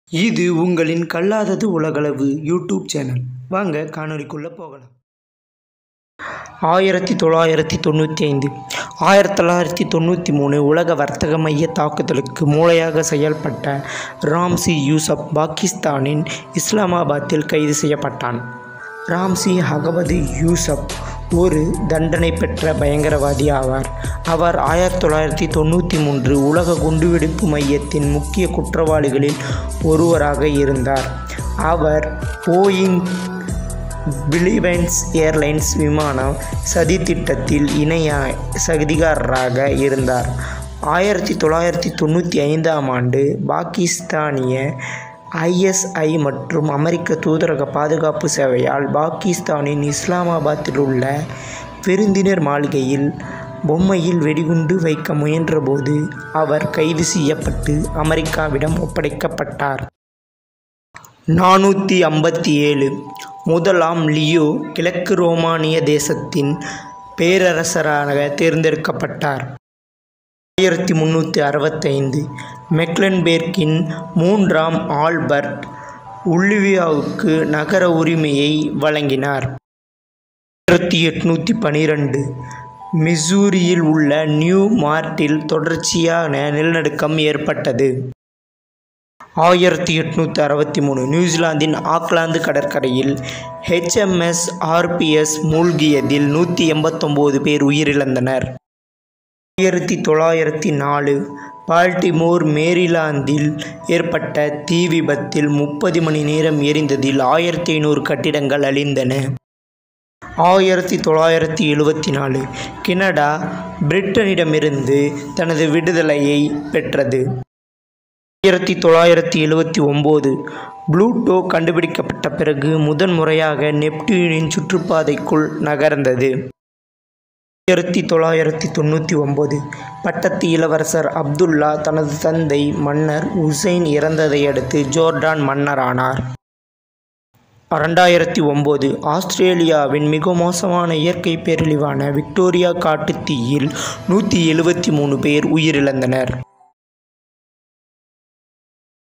இது உங்களின் கல்லாதது உலகளவு YouTube channel வாங்க காணொளிக்குள்ளே போகலாம் ஆயிரத்தி தொள்ளாயிரத்தி தொண்ணூற்றி ஐந்து ஆயிரத்தி தொள்ளாயிரத்தி தொண்ணூற்றி மூணு உலக வர்த்தக மைய தாக்குதலுக்கு மூளையாக செயல்பட்ட ராம்சி யூசப் பாகிஸ்தானின் இஸ்லாமாபாத்தில் கைது செய்யப்பட்டான் ராம்சி அகமது யூசப் ஒரு தண்டனை பெற்ற பயங்கரவாதி ஆவார் அவர் ஆயிரத்தி தொள்ளாயிரத்தி தொண்ணூற்றி மூன்று உலக குண்டுவெடிப்பு மையத்தின் முக்கிய குற்றவாளிகளில் ஒருவராக இருந்தார் அவர் போயிங் பிலிவைன்ஸ் ஏர்லைன்ஸ் விமான சதித்திட்டத்தில் இணைய சதிகாரராக இருந்தார் ஆயிரத்தி தொள்ளாயிரத்தி தொண்ணூற்றி ஐந்தாம் ஆண்டு பாகிஸ்தானிய ஐஎஸ்ஐ மற்றும் அமெரிக்க தூதரக பாதுகாப்பு சேவையால் பாகிஸ்தானின் இஸ்லாமாபாத்தில் உள்ள விருந்தினர் மாளிகையில் பொம்மையில் வெடிகுண்டு வைக்க முயன்றபோது அவர் கைது செய்யப்பட்டு அமெரிக்காவிடம் ஒப்படைக்கப்பட்டார் நானூற்றி ஐம்பத்தி ஏழு முதலாம் லியோ கிழக்கு ரோமானிய தேசத்தின் பேரரசராக தேர்ந்தெடுக்கப்பட்டார் ஆயிரத்தி முந்நூற்றி அறுபத்தைந்து மெக்லன்பேர்க்கின் மூன்றாம் ஆல்பர்ட் உல்லிவியாவுக்கு நகர உரிமையை வழங்கினார் ஆயிரத்தி எட்நூற்றி பனிரெண்டு மிசூரியில் உள்ள நியூ மார்ட்டில் தொடர்ச்சியான நிலநடுக்கம் ஏற்பட்டது ஆயிரத்தி எட்நூற்றி அறுபத்தி மூணு நியூசிலாந்தின் ஆக்லாந்து கடற்கரையில் ஹெச்எம்எஸ் ஆர்பிஎஸ் மூழ்கியதில் நூற்றி எண்பத்தொம்போது பேர் உயிரிழந்தனர் ஆயிரத்தி தொள்ளாயிரத்தி நாலு பால்டிமோர் மேரிலாந்தில் ஏற்பட்ட தீ விபத்தில் முப்பது மணி நேரம் எரிந்ததில் ஆயிரத்தி ஐநூறு கட்டிடங்கள் அழிந்தன ஆயிரத்தி தொள்ளாயிரத்தி எழுபத்தி நாலு கனடா பிரிட்டனிடமிருந்து தனது விடுதலையை பெற்றது ஆயிரத்தி தொள்ளாயிரத்தி எழுபத்தி ஒம்பது ப்ளூட்டோ கண்டுபிடிக்கப்பட்ட பிறகு முதன்முறையாக நெப்டியூனின் சுற்றுப்பாதைக்குள் நகர்ந்தது ஆயிரத்தி தொள்ளாயிரத்தி தொண்ணூற்றி ஒம்பது பட்டத்து இளவரசர் அப்துல்லா தனது தந்தை மன்னர் உசைன் இறந்ததை அடுத்து ஜோர்டான் மன்னரானார் ரெண்டாயிரத்தி ஒம்பது ஆஸ்திரேலியாவின் மிக மோசமான இயற்கை பேரழிவான விக்டோரியா காட்டுத்தீயில் நூற்றி எழுபத்தி மூணு பேர் உயிரிழந்தனர்